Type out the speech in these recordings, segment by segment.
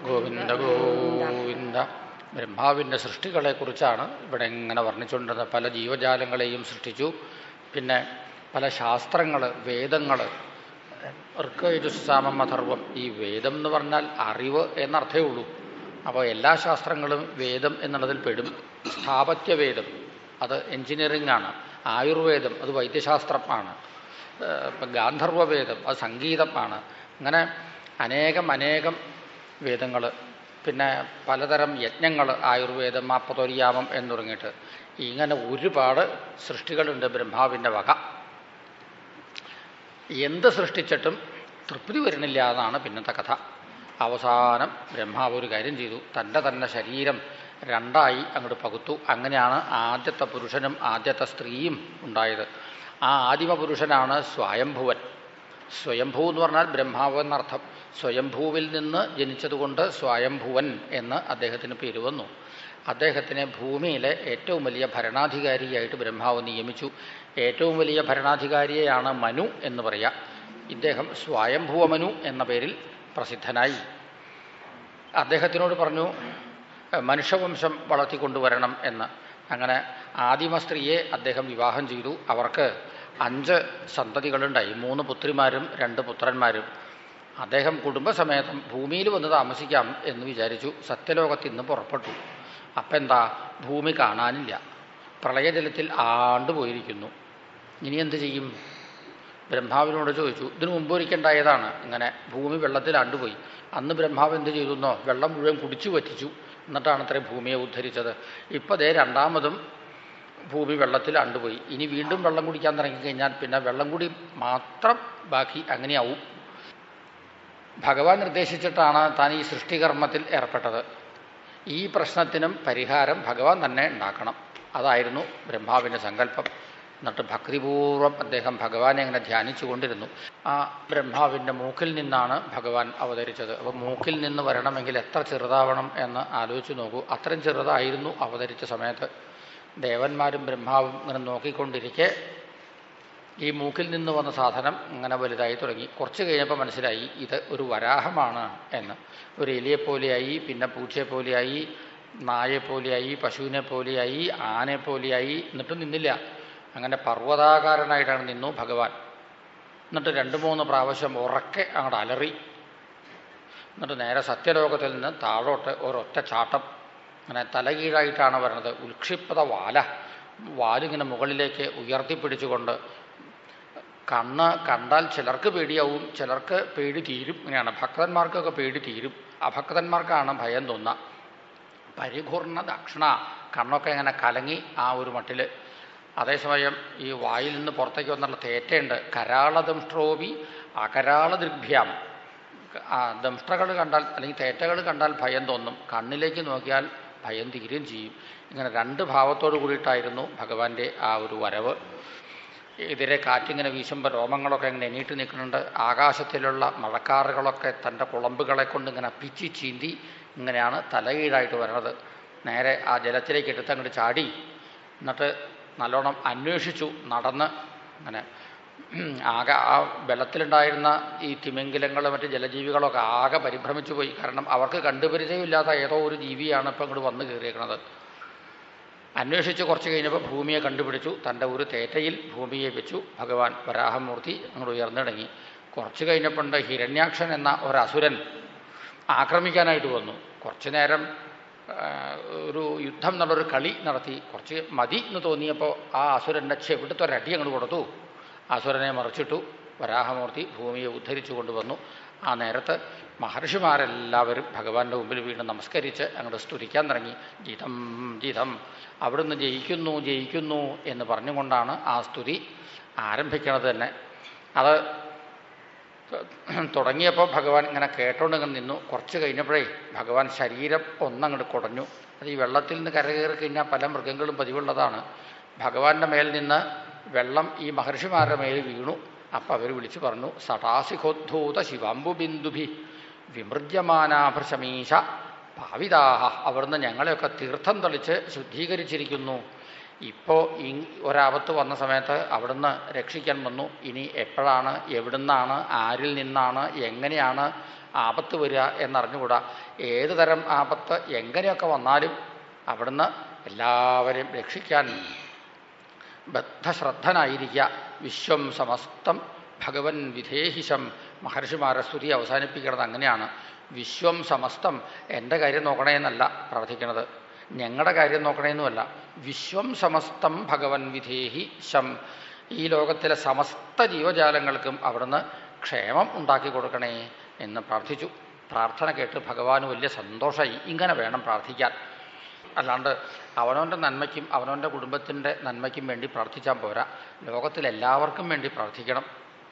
ഗോവിന്ദ ഗോവിന്ദ ബ്രഹ്മാവിൻ്റെ സൃഷ്ടികളെക്കുറിച്ചാണ് ഇവിടെ ഇങ്ങനെ വർണ്ണിച്ചുകൊണ്ടിരുന്നത് പല ജീവജാലങ്ങളെയും സൃഷ്ടിച്ചു പിന്നെ പല ശാസ്ത്രങ്ങൾ വേദങ്ങൾ ഋഗ്യജുസാമം അഥർവം ഈ വേദം എന്ന് പറഞ്ഞാൽ അറിവ് എന്നർത്ഥമേ ഉള്ളൂ അപ്പോൾ എല്ലാ ശാസ്ത്രങ്ങളും വേദം എന്നുള്ളതിൽ പെടും സ്ഥാപത്യ വേദം അത് എഞ്ചിനീയറിംഗ് ആണ് ആയുർവേദം അത് വൈദ്യശാസ്ത്രമാണ് ഏഹ് ഇപ്പം ഗാന്ധർവവേദം അത് സംഗീതമാണ് അങ്ങനെ അനേകം അനേകം വേദങ്ങൾ പിന്നെ പലതരം യജ്ഞങ്ങൾ ആയുർവേദം മാപ്പതൊരിയാമം എന്ന് തുടങ്ങിയിട്ട് ഇങ്ങനെ ഒരുപാട് സൃഷ്ടികളുണ്ട് ബ്രഹ്മാവിൻ്റെ വക എന്ത് സൃഷ്ടിച്ചിട്ടും തൃപ്തി വരുന്നില്ല എന്നാണ് പിന്നത്തെ കഥ അവസാനം ബ്രഹ്മാവ് ഒരു കാര്യം ചെയ്തു തൻ്റെ തന്നെ ശരീരം രണ്ടായി അങ്ങോട്ട് പകുത്തു അങ്ങനെയാണ് ആദ്യത്തെ പുരുഷനും ആദ്യത്തെ സ്ത്രീയും ഉണ്ടായത് ആ ആദിമ പുരുഷനാണ് സ്വയംഭുവൻ സ്വയംഭൂ എന്ന് പറഞ്ഞാൽ ബ്രഹ്മാവ് എന്നർത്ഥം സ്വയംഭൂവിൽ നിന്ന് ജനിച്ചതുകൊണ്ട് സ്വയംഭുവൻ എന്ന് അദ്ദേഹത്തിന് പേര് വന്നു അദ്ദേഹത്തിനെ ഭൂമിയിലെ ഏറ്റവും വലിയ ഭരണാധികാരിയായിട്ട് ബ്രഹ്മാവ് നിയമിച്ചു ഏറ്റവും വലിയ ഭരണാധികാരിയെയാണ് മനു എന്ന് പറയാം ഇദ്ദേഹം സ്വയംഭുവമനു എന്ന പേരിൽ പ്രസിദ്ധനായി അദ്ദേഹത്തിനോട് പറഞ്ഞു മനുഷ്യവംശം വളർത്തിക്കൊണ്ടുവരണം എന്ന് അങ്ങനെ ആദിമ സ്ത്രീയെ അദ്ദേഹം വിവാഹം ചെയ്തു അവർക്ക് അഞ്ച് സന്തതികളുണ്ടായി മൂന്ന് പുത്രിമാരും രണ്ട് പുത്രന്മാരും അദ്ദേഹം കുടുംബസമേതം ഭൂമിയിൽ വന്ന് താമസിക്കാം എന്ന് വിചാരിച്ചു സത്യലോകത്തിൽ നിന്ന് പുറപ്പെട്ടു അപ്പം എന്താ ഭൂമി കാണാനില്ല പ്രളയജലത്തിൽ ആണ്ടുപോയിരിക്കുന്നു ഇനി എന്ത് ചെയ്യും ബ്രഹ്മാവിനോട് ചോദിച്ചു ഇതിനു മുമ്പ് ഒരിക്കലുണ്ടായതാണ് ഇങ്ങനെ ഭൂമി വെള്ളത്തിൽ ആണ്ടുപോയി അന്ന് ബ്രഹ്മാവ് എന്ത് ചെയ്തെന്നോ വെള്ളം മുഴുവൻ കുടിച്ചു വറ്റിച്ചു എന്നിട്ടാണ് അത്രയും ഭൂമിയെ ഉദ്ധരിച്ചത് ഇപ്പം ദേ രണ്ടാമതും ഭൂമി വെള്ളത്തിൽ ആണ്ടുപോയി ഇനി വീണ്ടും വെള്ളം കുടിക്കാൻ തുടങ്ങിക്കഴിഞ്ഞാൽ പിന്നെ വെള്ളം കൂടി മാത്രം ബാക്കി അങ്ങനെയാവും ഭഗവാൻ നിർദ്ദേശിച്ചിട്ടാണ് താൻ ഈ സൃഷ്ടികർമ്മത്തിൽ ഏർപ്പെട്ടത് ഈ പ്രശ്നത്തിനും പരിഹാരം ഭഗവാൻ തന്നെ ഉണ്ടാക്കണം അതായിരുന്നു ബ്രഹ്മാവിൻ്റെ സങ്കല്പം എന്നിട്ട് ഭക്തിപൂർവ്വം അദ്ദേഹം ഭഗവാനെ ഇങ്ങനെ ധ്യാനിച്ചു കൊണ്ടിരുന്നു ആ ബ്രഹ്മാവിൻ്റെ മൂക്കിൽ നിന്നാണ് ഭഗവാൻ അവതരിച്ചത് അപ്പോൾ മൂക്കിൽ നിന്ന് വരണമെങ്കിൽ എത്ര ചെറുതാവണം എന്ന് ആലോചിച്ച് നോക്കൂ അത്രയും ചെറുതായിരുന്നു അവതരിച്ച സമയത്ത് ദേവന്മാരും ബ്രഹ്മാവും ഇങ്ങനെ നോക്കിക്കൊണ്ടിരിക്കെ ഈ മൂക്കിൽ നിന്ന് വന്ന സാധനം ഇങ്ങനെ വലുതായി തുടങ്ങി കുറച്ച് കഴിഞ്ഞപ്പോൾ മനസ്സിലായി ഇത് ഒരു വരാഹമാണ് എന്ന് ഒരു എലിയെപ്പോലെയായി പിന്നെ പൂച്ചയെപ്പോലെയായി നായെപ്പോലെയായി പശുവിനെ പോലെയായി ആനയെ പോലെയായി എന്നിട്ടും നിന്നില്ല അങ്ങനെ പർവ്വതാകാരനായിട്ടാണ് നിന്നു ഭഗവാൻ എന്നിട്ട് രണ്ട് മൂന്ന് പ്രാവശ്യം ഉറക്കെ അങ്ങോട്ട് അലറി എന്നിട്ട് നേരെ സത്യലോകത്തിൽ നിന്ന് താഴോട്ട് ഒരൊറ്റ ചാട്ടം അങ്ങനെ തലകീഴായിട്ടാണ് വരുന്നത് ഉൽക്ഷിപ്ത വാല വാലിങ്ങനെ മുകളിലേക്ക് ഉയർത്തിപ്പിടിച്ചുകൊണ്ട് കണ്ണ് കണ്ടാൽ ചിലർക്ക് പേടിയാവും ചിലർക്ക് പേടി തീരും ഇങ്ങനെയാണ് ഭക്തന്മാർക്കൊക്കെ പേടി തീരും അഭക്തന്മാർക്കാണ് ഭയം തോന്നുക പരിഘൂർണ ദക്ഷിണ കണ്ണൊക്കെ ഇങ്ങനെ കലങ്ങി ആ ഒരു മട്ടിൽ അതേസമയം ഈ വായിൽ നിന്ന് പുറത്തേക്ക് വന്നുള്ള തേറ്റയുണ്ട് കരാളദംഷ്ട്രോപി അകരാളദൃഭ്യാം ആ ദംഷ്ട്രകൾ കണ്ടാൽ അല്ലെങ്കിൽ തേറ്റകൾ കണ്ടാൽ ഭയം തോന്നും കണ്ണിലേക്ക് നോക്കിയാൽ ഭയം തീരുകയും ചെയ്യും ഇങ്ങനെ രണ്ട് ഭാവത്തോടു കൂടിയിട്ടായിരുന്നു ഭഗവാന്റെ ആ ഒരു വരവ് എതിരെ കാറ്റിങ്ങനെ വീശുമ്പോൾ രോമങ്ങളൊക്കെ ഇങ്ങനെ എണീറ്റ് നിൽക്കുന്നുണ്ട് ആകാശത്തിലുള്ള മഴക്കാറുകളൊക്കെ തൻ്റെ കുളമ്പുകളെ കൊണ്ട് ഇങ്ങനെ പിച്ചി ചീന്തി ഇങ്ങനെയാണ് തലകീഴായിട്ട് വരണത് നേരെ ആ ജലത്തിലേക്ക് എടുത്തങ്ങോട്ട് ചാടി എന്നിട്ട് നല്ലോണം അന്വേഷിച്ചു നടന്ന് അങ്ങനെ ആകെ ആ വെള്ളത്തിലുണ്ടായിരുന്ന ഈ തിമിംഗിലങ്ങൾ മറ്റ് ജലജീവികളൊക്കെ ആകെ പരിഭ്രമിച്ചു പോയി കാരണം അവർക്ക് കണ്ടുപരിചയമില്ലാത്ത ഏതോ ഒരു ജീവിയാണ് ഇപ്പം ഇങ്ങോട്ട് വന്ന് കയറിയേക്കുന്നത് അന്വേഷിച്ച് കുറച്ച് കഴിഞ്ഞപ്പോൾ ഭൂമിയെ കണ്ടുപിടിച്ചു തൻ്റെ ഒരു തേറ്റയിൽ ഭൂമിയെ വെച്ചു ഭഗവാൻ വരാഹമൂർത്തി അങ്ങോട്ട് ഉയർന്നിടങ്ങി കുറച്ച് കഴിഞ്ഞപ്പോണ്ട് ഹിരണ്യാക്ഷൻ എന്ന ഒരസുരൻ ആക്രമിക്കാനായിട്ട് വന്നു കുറച്ചു നേരം ഒരു യുദ്ധം എന്നുള്ളൊരു കളി നടത്തി കുറച്ച് മതി എന്ന് തോന്നിയപ്പോൾ ആ അസുരൻ്റെ ചെവിടുത്തെ ഒരടി അങ്ങോട്ട് കൊടുത്തു അസുരനെ മറിച്ചിട്ടു വരാഹമൂർത്തി ഭൂമിയെ ഉദ്ധരിച്ചു കൊണ്ടുവന്നു ആ നേരത്ത് മഹർഷിമാരെല്ലാവരും ഭഗവാന്റെ മുമ്പിൽ വീണ്ടും നമസ്കരിച്ച് അങ്ങോട്ട് സ്തുതിക്കാൻ തുടങ്ങി ജിതം ജിതം അവിടുന്ന് ജയിക്കുന്നു ജയിക്കുന്നു എന്ന് പറഞ്ഞുകൊണ്ടാണ് ആ സ്തുതി ആരംഭിക്കണത് തന്നെ അത് തുടങ്ങിയപ്പോൾ ഭഗവാൻ ഇങ്ങനെ കേട്ടോണ്ട് ഇങ്ങനെ നിന്നു കുറച്ച് കഴിഞ്ഞപ്പോഴേ ഭഗവാൻ ശരീരം ഒന്നങ്ങോട്ട് കുടഞ്ഞു അത് ഈ വെള്ളത്തിൽ നിന്ന് കരകയറി കഴിഞ്ഞാൽ പല മൃഗങ്ങളും പതിവുള്ളതാണ് ഭഗവാന്റെ മേൽ നിന്ന് വെള്ളം ഈ മഹർഷിമാരുടെ മേൽ വീണു അപ്പം അവർ വിളിച്ചു പറഞ്ഞു സടാസിഖോദ്ധൂത ശിവാംബുബിന്ദുഭി വിമൃജ്യമാനാഭൃശമീശ ഭാവിതാഹ അവിടുന്ന് ഞങ്ങളെയൊക്കെ തീർത്ഥം തളിച്ച് ശുദ്ധീകരിച്ചിരിക്കുന്നു ഇപ്പോൾ ഈ ഒരാപത്ത് വന്ന സമയത്ത് അവിടുന്ന് രക്ഷിക്കാൻ വന്നു ഇനി എപ്പോഴാണ് എവിടുന്നാണ് ആരിൽ നിന്നാണ് എങ്ങനെയാണ് ആപത്ത് വരിക എന്നറിഞ്ഞുകൂടാ ഏത് തരം ആപത്ത് എങ്ങനെയൊക്കെ വന്നാലും അവിടുന്ന് എല്ലാവരെയും രക്ഷിക്കാൻ ബദ്ധശ്രദ്ധനായിരിക്കുക വിശ്വം സമസ്തം ഭഗവൻ വിധേഹിശം മഹർഷിമാരെ സ്തുതി അവസാനിപ്പിക്കുന്നത് അങ്ങനെയാണ് വിശ്വം സമസ്തം എൻ്റെ കാര്യം നോക്കണേ എന്നല്ല പ്രാർത്ഥിക്കുന്നത് ഞങ്ങളുടെ കാര്യം നോക്കണേന്നുമല്ല വിശ്വം സമസ്തം ഭഗവൻ വിധേഹി ശം ഈ ലോകത്തിലെ സമസ്ത ജീവജാലങ്ങൾക്കും അവിടുന്ന് ക്ഷേമം ഉണ്ടാക്കി കൊടുക്കണേ എന്ന് പ്രാർത്ഥിച്ചു പ്രാർത്ഥന കേട്ട് ഭഗവാന് വലിയ സന്തോഷമായി ഇങ്ങനെ വേണം പ്രാർത്ഥിക്കാൻ അല്ലാണ്ട് അവനവൻ്റെ നന്മയ്ക്കും അവനവൻ്റെ കുടുംബത്തിൻ്റെ നന്മയ്ക്കും വേണ്ടി പ്രാർത്ഥിച്ചാൽ പോരാ ലോകത്തിലെല്ലാവർക്കും വേണ്ടി പ്രാർത്ഥിക്കണം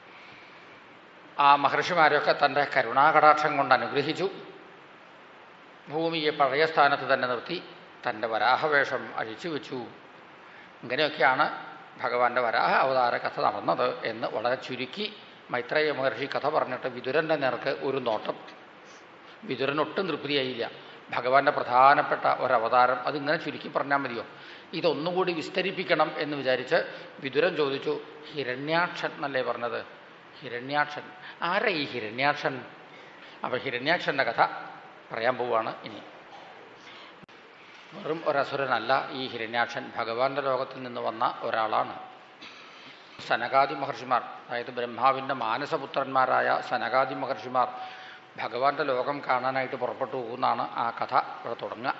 ആ മഹർഷിമാരെയൊക്കെ തൻ്റെ കരുണാകടാക്ഷം കൊണ്ട് അനുഗ്രഹിച്ചു ഭൂമിയെ പഴയ സ്ഥാനത്ത് തന്നെ നിർത്തി തൻ്റെ വരാഹവേഷം അഴിച്ചു വെച്ചു ഇങ്ങനെയൊക്കെയാണ് ഭഗവാന്റെ വരാഹ അവതാര കഥ നടന്നത് എന്ന് വളരെ ചുരുക്കി മൈത്രേയ മഹർഷി കഥ പറഞ്ഞിട്ട് വിതുരൻ്റെ നേർക്ക് ഒരു നോട്ടം വിതുരൻ ഒട്ടും തൃപ്തിയായില്ല ഭഗവാന്റെ പ്രധാനപ്പെട്ട ഒരവതാരം അതിങ്ങനെ ചുരുക്കി പറഞ്ഞാൽ മതിയോ ഇതൊന്നുകൂടി വിസ്തരിപ്പിക്കണം എന്ന് വിചാരിച്ച് വിതുരൻ ചോദിച്ചു ഹിരണ്യാക്ഷൻ എന്നല്ലേ പറഞ്ഞത് ഹിരണ്യാക്ഷൻ ആരാ ഈ ഹിരണ്യാക്ഷൻ അപ്പോൾ ഹിരണ്യാക്ഷൻ്റെ കഥ പറയാൻ പോവുകയാണ് ഇനി വെറും ഒരസുരനല്ല ഈ ഹിരണ്യാക്ഷൻ ഭഗവാന്റെ ലോകത്തിൽ നിന്ന് വന്ന ഒരാളാണ് സനകാദി മഹർഷിമാർ അതായത് ബ്രഹ്മാവിൻ്റെ മാനസപുത്രന്മാരായ സനകാദി മഹർഷിമാർ ഭഗവാന്റെ ലോകം കാണാനായിട്ട് പുറപ്പെട്ടു പോകുന്നതാണ് ആ കഥ ഇവിടെ തുടങ്ങുക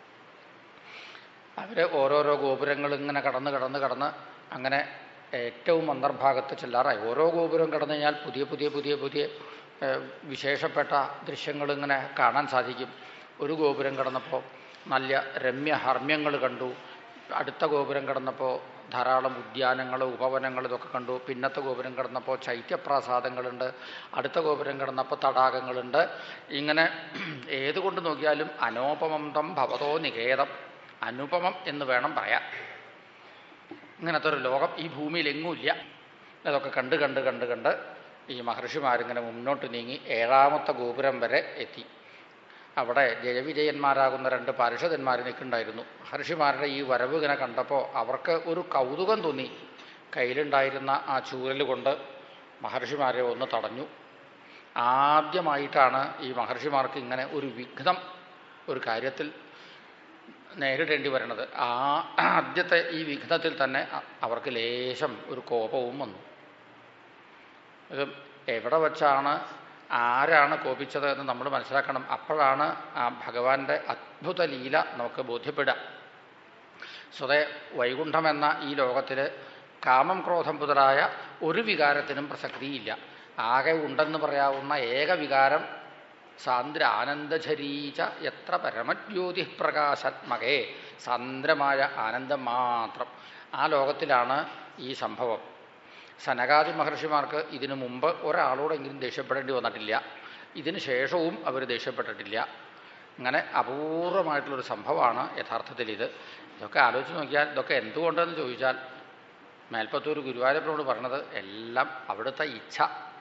അവർ ഓരോരോ ഗോപുരങ്ങൾ ഇങ്ങനെ കടന്ന് കടന്ന് കടന്ന് അങ്ങനെ ഏറ്റവും അന്തർഭാഗത്ത് ചെല്ലാറായി ഓരോ ഗോപുരം കടന്നു കഴിഞ്ഞാൽ പുതിയ പുതിയ പുതിയ പുതിയ ഏഹ്, വിശേഷപ്പെട്ട ദൃശ്യങ്ങൾ ഇങ്ങനെ കാണാൻ സാധിക്കും ഒരു ഗോപുരം കടന്നപ്പോൾ നല്ല രമ്യ ഹർമ്മ്യങ്ങൾ കണ്ടു അടുത്ത ഗോപുരം കടന്നപ്പോൾ ധാരാളം ഉദ്യാനങ്ങൾ ഉപവനങ്ങൾ ഇതൊക്കെ കണ്ടു പിന്നത്തെ ഗോപുരം കടന്നപ്പോൾ ചൈത്യപ്രാസാദങ്ങളുണ്ട് അടുത്ത ഗോപുരം കടന്നപ്പോൾ തടാകങ്ങളുണ്ട് ഇങ്ങനെ ഏതുകൊണ്ട് നോക്കിയാലും അനോപമം തം ഭവതോ നികേതം അനുപമം എന്ന് വേണം പറയാൻ ഇങ്ങനത്തെ ഒരു ലോകം ഈ ഭൂമിയിൽ എങ്ങുമില്ല അതൊക്കെ കണ്ട് കണ്ട് കണ്ട് കണ്ട് ഈ മഹർഷിമാരിങ്ങനെ മുന്നോട്ട് നീങ്ങി ഏഴാമത്തെ ഗോപുരം വരെ എത്തി അവിടെ ജയവിജയന്മാരാകുന്ന രണ്ട് പാരിഷദന്മാർ നിൽക്കുന്നുണ്ടായിരുന്നു മഹർഷിമാരുടെ ഈ വരവ് ഇങ്ങനെ കണ്ടപ്പോൾ അവർക്ക് ഒരു കൗതുകം തോന്നി കയ്യിലുണ്ടായിരുന്ന ആ ചൂരൽ കൊണ്ട് മഹർഷിമാരെ ഒന്ന് തടഞ്ഞു ആദ്യമായിട്ടാണ് ഈ മഹർഷിമാർക്ക് ഇങ്ങനെ ഒരു വിഘ്നം ഒരു കാര്യത്തിൽ നേരിടേണ്ടി വരണത് ആ ആദ്യത്തെ ഈ വിഘ്നത്തിൽ തന്നെ അ- അവർക്ക് ലേശം ഒരു കോപവും വന്നു ഇത് എവിടെ വച്ചാണ് ആരാണ് കോപിച്ചത് എന്ന് നമ്മൾ മനസ്സിലാക്കണം അപ്പോഴാണ് ആ ഭഗവാന്റെ അദ്ഭുത ലീല നമുക്ക് ബോധ്യപ്പെടുക സ്വതേ വൈകുണ്ഠം എന്ന ഈ ലോകത്തിൽ കാമം ക്രോധം മുതലായ ഒരു വികാരത്തിനും പ്രസക്തിയില്ല ആകെ ഉണ്ടെന്ന് പറയാവുന്ന ഏക വികാരം സാന്ദ്ര ആനന്ദചരീച എത്ര പരമജ്യോതി പ്രകാശാത്മകേ സാന്ദ്രമായ ആനന്ദം മാത്രം ആ ലോകത്തിലാണ് ഈ സംഭവം സനകാദി മഹർഷിമാർക്ക് ഇതിനു മുമ്പ് ഒരാളോടെങ്കിലും ദേഷ്യപ്പെടേണ്ടി വന്നിട്ടില്ല ഇതിന് ശേഷവും അവർ ദേഷ്യപ്പെട്ടിട്ടില്ല അങ്ങനെ അപൂർവമായിട്ടുള്ളൊരു സംഭവമാണ് യഥാർത്ഥത്തിൽ ഇത് ഇതൊക്കെ ആലോചിച്ച് നോക്കിയാൽ ഇതൊക്കെ എന്തുകൊണ്ടെന്ന് ചോദിച്ചാൽ മേൽപ്പത്തൂർ ഗുരുവായൂരപ്പനോട് പറഞ്ഞത് എല്ലാം അവിടുത്തെ ഇച്ഛ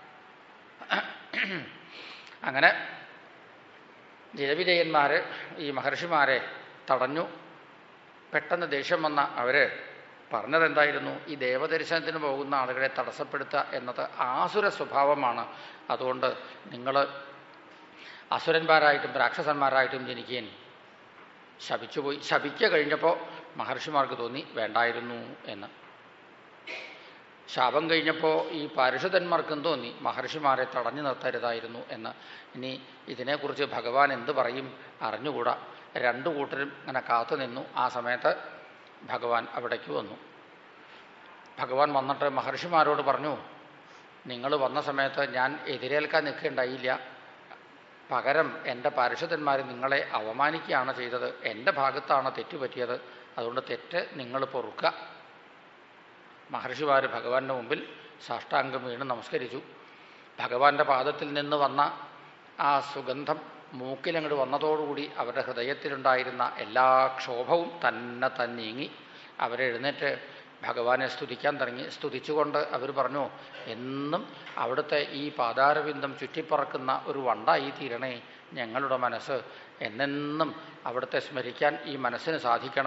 അങ്ങനെ ജയവിജയന്മാർ ഈ മഹർഷിമാരെ തടഞ്ഞു പെട്ടെന്ന് ദേഷ്യം വന്ന അവർ പറഞ്ഞതെന്തായിരുന്നു ഈ ദേവദർശനത്തിന് പോകുന്ന ആളുകളെ തടസ്സപ്പെടുത്തുക എന്നത് ആസുര സ്വഭാവമാണ് അതുകൊണ്ട് നിങ്ങൾ അസുരന്മാരായിട്ടും രാക്ഷസന്മാരായിട്ടും ജനിക്കുകയും ശപിച്ചുപോയി ശപിക്കുക കഴിഞ്ഞപ്പോൾ മഹർഷിമാർക്ക് തോന്നി വേണ്ടായിരുന്നു എന്ന് ശാപം കഴിഞ്ഞപ്പോൾ ഈ പാരിഷദന്മാർക്കും തോന്നി മഹർഷിമാരെ തടഞ്ഞു നിർത്തരുതായിരുന്നു എന്ന് ഇനി ഇതിനെക്കുറിച്ച് ഭഗവാൻ എന്ത് പറയും അറിഞ്ഞുകൂടാ രണ്ടു കൂട്ടരും ഇങ്ങനെ കാത്തു നിന്നു ആ സമയത്ത് ഭഗവാൻ അവിടേക്ക് വന്നു ഭഗവാൻ വന്നിട്ട് മഹർഷിമാരോട് പറഞ്ഞു നിങ്ങൾ വന്ന സമയത്ത് ഞാൻ എതിരേൽക്കാൻ നിൽക്കേണ്ടായില്ല പകരം എൻ്റെ പാരിഷദന്മാർ നിങ്ങളെ അവമാനിക്കുകയാണ് ചെയ്തത് എൻ്റെ ഭാഗത്താണ് തെറ്റുപറ്റിയത് അതുകൊണ്ട് തെറ്റ് നിങ്ങൾ പൊറുക്കുക മഹർഷിമാർ ഭഗവാന്റെ മുമ്പിൽ സാഷ്ടാംഗം വീണ് നമസ്കരിച്ചു ഭഗവാന്റെ പാദത്തിൽ നിന്ന് വന്ന ആ സുഗന്ധം മൂക്കിലങ്ങോട്ട് വന്നതോടുകൂടി അവരുടെ ഹൃദയത്തിലുണ്ടായിരുന്ന എല്ലാ ക്ഷോഭവും തന്നെ തന്നെ നീങ്ങി അവരെഴുന്നേറ്റ് ഭഗവാനെ സ്തുതിക്കാൻ തുടങ്ങി സ്തുതിച്ചുകൊണ്ട് അവർ പറഞ്ഞു എന്നും അവിടുത്തെ ഈ പാതാരവിന്ദം ചുറ്റിപ്പറക്കുന്ന ഒരു വണ്ടായി തീരണേ ഞങ്ങളുടെ മനസ്സ് എന്നെന്നും അവിടുത്തെ സ്മരിക്കാൻ ഈ മനസ്സിന് സാധിക്കണം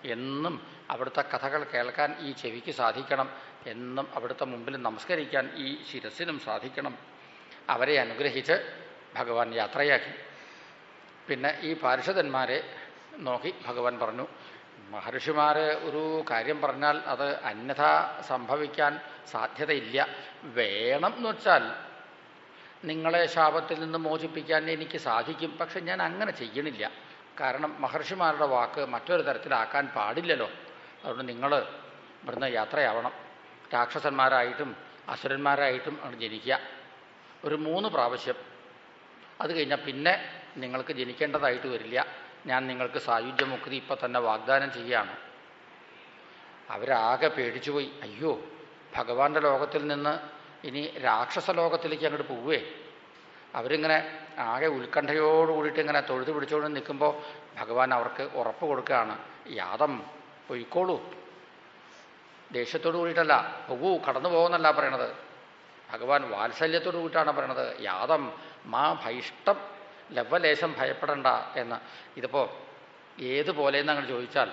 എന്നും അവിടുത്തെ കഥകൾ കേൾക്കാൻ ഈ ചെവിക്ക് സാധിക്കണം എന്നും അവിടുത്തെ മുമ്പിൽ നമസ്കരിക്കാൻ ഈ ശിരസിനും സാധിക്കണം അവരെ അനുഗ്രഹിച്ച് ഭഗവാൻ യാത്രയാക്കി പിന്നെ ഈ പാരിഷദന്മാരെ നോക്കി ഭഗവാൻ പറഞ്ഞു മഹർഷിമാർ ഒരു കാര്യം പറഞ്ഞാൽ അത് അന്യഥ സംഭവിക്കാൻ സാധ്യതയില്ല വേണം എന്ന് വെച്ചാൽ നിങ്ങളെ ശാപത്തിൽ നിന്ന് മോചിപ്പിക്കാൻ എനിക്ക് സാധിക്കും പക്ഷെ ഞാൻ അങ്ങനെ ചെയ്യണില്ല കാരണം മഹർഷിമാരുടെ വാക്ക് മറ്റൊരു തരത്തിലാക്കാൻ പാടില്ലല്ലോ അതുകൊണ്ട് നിങ്ങൾ ഇവിടുന്ന് യാത്രയാവണം രാക്ഷസന്മാരായിട്ടും അസുരന്മാരായിട്ടും അങ്ങ് ജനിക്കുക ഒരു മൂന്ന് പ്രാവശ്യം അത് കഴിഞ്ഞാൽ പിന്നെ നിങ്ങൾക്ക് ജനിക്കേണ്ടതായിട്ട് വരില്ല ഞാൻ നിങ്ങൾക്ക് സായുജ്യമുക്തി ഇപ്പം തന്നെ വാഗ്ദാനം ചെയ്യുകയാണ് അവരാകെ പേടിച്ചുപോയി അയ്യോ ഭഗവാന്റെ ലോകത്തിൽ നിന്ന് ഇനി രാക്ഷസ ലോകത്തിലേക്ക് അങ്ങോട്ട് പോവേ അവരിങ്ങനെ ആകെ ഉത്കണ്ഠയോട് കൂടിയിട്ട് ഇങ്ങനെ തൊഴുതു പിടിച്ചുകൊണ്ട് നിൽക്കുമ്പോൾ ഭഗവാൻ അവർക്ക് ഉറപ്പ് കൊടുക്കുകയാണ് യാതം പൊയ്ക്കോളൂ ദേഷ്യത്തോട് കൂടിയിട്ടല്ല പോകൂ കടന്നു പോകുന്നല്ല പറയണത് ഭഗവാൻ വാത്സല്യത്തോട് കൂടിയിട്ടാണ് പറയണത് യാതം മാ ഭൈഷ്ടം ലവലേശം ഭയപ്പെടണ്ട എന്ന് ഇതിപ്പോൾ ഏതുപോലെ എന്ന് അങ്ങനെ ചോദിച്ചാൽ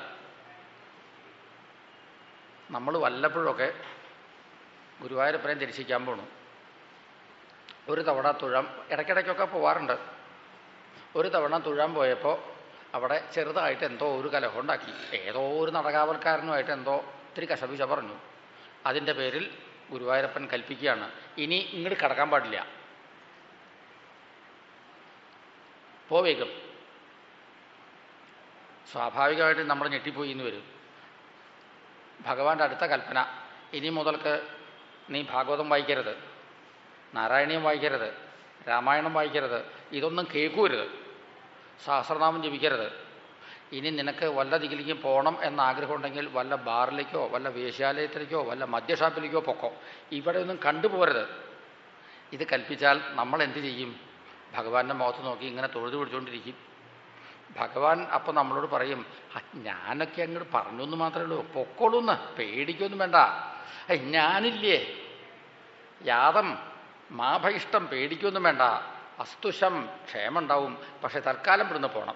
നമ്മൾ വല്ലപ്പോഴൊക്കെ ഗുരുവായൂരപ്പനെ ദർശിക്കാൻ പോണു ഒരു തവണ തുഴാൻ ഇടയ്ക്കിടയ്ക്കൊക്കെ പോവാറുണ്ട് ഒരു തവണ തുഴാൻ പോയപ്പോൾ അവിടെ ചെറുതായിട്ട് എന്തോ ഒരു കലഹം ഉണ്ടാക്കി ഏതോ ഒരു നടകാവൽക്കാരനുമായിട്ട് എന്തോ ഇത്തിരി കശപിശ പറഞ്ഞു അതിൻ്റെ പേരിൽ ഗുരുവായൂരപ്പൻ കൽപ്പിക്കുകയാണ് ഇനി ഇങ്ങോട്ട് കടക്കാൻ പാടില്ല പോവേഗം സ്വാഭാവികമായിട്ട് നമ്മൾ ഞെട്ടിപ്പോയി എന്ന് വരും ഭഗവാന്റെ അടുത്ത കൽപ്പന ഇനി മുതൽക്ക് നീ ഭാഗവതം വായിക്കരുത് നാരായണീയം വായിക്കരുത് രാമായണം വായിക്കരുത് ഇതൊന്നും കേൾക്കരുത് സഹസ്രനാമം ജപിക്കരുത് ഇനി നിനക്ക് വല്ല ദിക്കിലേക്ക് പോകണം എന്ന ആഗ്രഹം ഉണ്ടെങ്കിൽ വല്ല ബാറിലേക്കോ വല്ല വേശ്യാലയത്തിലേക്കോ വല്ല മദ്യഷാപ്പിലേക്കോ പൊക്കോ ഇവിടെ ഒന്നും കണ്ടുപോരുത് ഇത് കൽപ്പിച്ചാൽ നമ്മൾ എന്ത് ചെയ്യും ഭഗവാന്റെ മുഖത്ത് നോക്കി ഇങ്ങനെ തൊഴുതു പിടിച്ചുകൊണ്ടിരിക്കും ഭഗവാൻ അപ്പം നമ്മളോട് പറയും "ആ, ഞാനൊക്കെ അങ്ങോട്ട് പറഞ്ഞു എന്ന് മാത്രമേ ഉള്ളൂ പൊക്കോളൂന്ന് പേടിക്കൊന്നും വേണ്ട ഏയ്, ഞാനില്ലേ യാതം മാഭയിഷ്ടം പേടിക്കൊന്നും വേണ്ട അസ്തുഷം ക്ഷേമുണ്ടാവും പക്ഷെ തൽക്കാലം ഇവിടുന്ന് പോകണം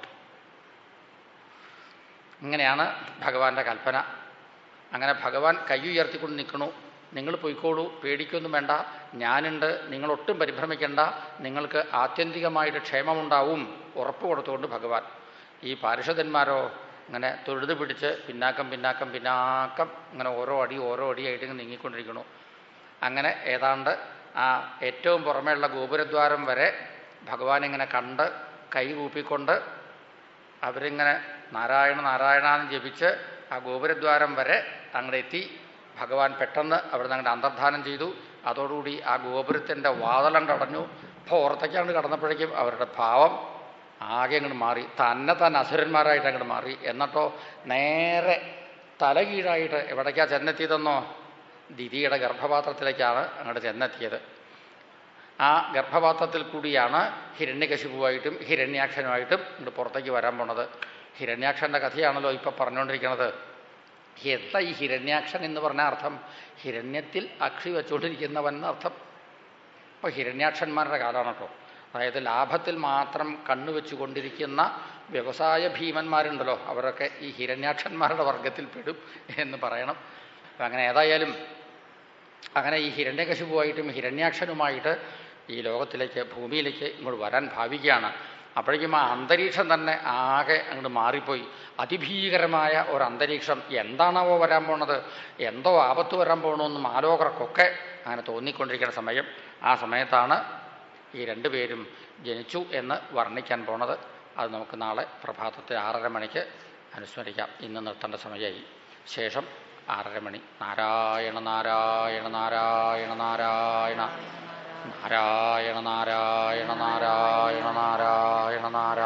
ഇങ്ങനെയാണ് ഭഗവാന്റെ കൽപ്പന അങ്ങനെ ഭഗവാൻ കൈ ഉയർത്തിക്കൊണ്ട് നിൽക്കണു നിങ്ങൾ പോയിക്കോളൂ പേടിക്കൊന്നും വേണ്ട ഞാനുണ്ട് നിങ്ങളൊട്ടും പരിഭ്രമിക്കേണ്ട നിങ്ങൾക്ക് ആത്യന്തികമായിട്ട് ക്ഷേമമുണ്ടാവും ഉറപ്പ് കൊടുത്തുകൊണ്ട് ഭഗവാൻ ഈ പാരിഷദന്മാരോ ഇങ്ങനെ തൊഴുത് പിടിച്ച് പിന്നാക്കം പിന്നാക്കം പിന്നാക്കം ഇങ്ങനെ ഓരോ അടി ഓരോ അടിയായിട്ട് ഇങ്ങനെ നീങ്ങിക്കൊണ്ടിരിക്കണു അങ്ങനെ ഏതാണ്ട് ആ ഏറ്റവും പുറമേയുള്ള ഗോപുരദ്വാരം വരെ ഭഗവാൻ ഇങ്ങനെ കണ്ട് കൈ കൂപ്പിക്കൊണ്ട് അവരിങ്ങനെ നാരായണ നാരായണ എന്ന് ജപിച്ച് ആ ഗോപുരദ്വാരം വരെ അങ്ങോട്ട് എത്തി ഭഗവാൻ പെട്ടെന്ന് അവിടെ നിന്ന് അങ്ങോട്ട് അന്തർധാനം ചെയ്തു അതോടുകൂടി ആ ഗോപുരത്തിൻ്റെ വാതലം കടഞ്ഞു പുറത്തേക്കാണ്ട് കടന്നപ്പോഴേക്കും അവരുടെ ഭാവം ആകെ അങ്ങോട്ട് മാറി തന്നെ തന്നെ അസുരന്മാരായിട്ട് അങ്ങോട്ട് മാറി എന്നിട്ടോ നേരെ തലകീഴായിട്ട് എവിടേക്കാ ചെന്നെത്തിയതെന്നോ ദിതിയുടെ ഗർഭപാത്രത്തിലേക്കാണ് അങ്ങോട്ട് ചെന്നെത്തിയത് ആ ഗർഭപാത്രത്തിൽ കൂടിയാണ് ഹിരണ്യകശിപുവായിട്ടും ഹിരണ്യാക്ഷനുമായിട്ടും ഇങ്ങോട്ട് പുറത്തേക്ക് വരാൻ പോണത് ഹിരണ്യാക്ഷൻ്റെ കഥയാണല്ലോ ഇപ്പം പറഞ്ഞുകൊണ്ടിരിക്കുന്നത് എന്താ ഈ ഹിരണ്യാക്ഷൻ എന്ന് പറഞ്ഞ അർത്ഥം ഹിരണ്യത്തിൽ അക്ഷി വെച്ചുകൊണ്ടിരിക്കുന്നവൻ എന്നർത്ഥം അപ്പോൾ ഹിരണ്യാക്ഷന്മാരുടെ കാലമാണ് കേട്ടോ അതായത് ലാഭത്തിൽ മാത്രം കണ്ണുവെച്ചുകൊണ്ടിരിക്കുന്ന വ്യവസായ ഭീമന്മാരുണ്ടല്ലോ അവരൊക്കെ ഈ ഹിരണ്യാക്ഷന്മാരുടെ വർഗത്തിൽ പെടും എന്ന് പറയണം അപ്പം അങ്ങനെ ഏതായാലും അങ്ങനെ ഈ ഹിരണ്യകശിപുവായിട്ടും ഹിരണ്യാക്ഷനുമായിട്ട് ഈ ലോകത്തിലേക്ക് ഭൂമിയിലേക്ക് ഇങ്ങോട്ട് വരാൻ ഭാവിക്കുകയാണ് അപ്പോഴേക്കും ആ അന്തരീക്ഷം തന്നെ ആകെ അങ്ങോട്ട് മാറിപ്പോയി അതിഭീകരമായ ഒരു അന്തരീക്ഷം എന്താണാവോ വരാൻ പോണത് എന്തോ ആപത്ത് വരാൻ പോകണമെന്നും ആലോകർക്കൊക്കെ അങ്ങനെ തോന്നിക്കൊണ്ടിരിക്കുന്ന സമയം ആ സമയത്താണ് ഈ രണ്ടുപേരും ജനിച്ചു എന്ന് വർണ്ണിക്കാൻ പോണത് അത് നമുക്ക് നാളെ പ്രഭാതത്തെ ആറര മണിക്ക് അനുസ്മരിക്കാം ഇന്ന് നിർത്തേണ്ട സമയമായി ശേഷം ആറര മണി നാരായണ നാരായണ നാരായണ നാരായണ നാരായണ നാരായണ നാരായണ നാരായണ നാരായണ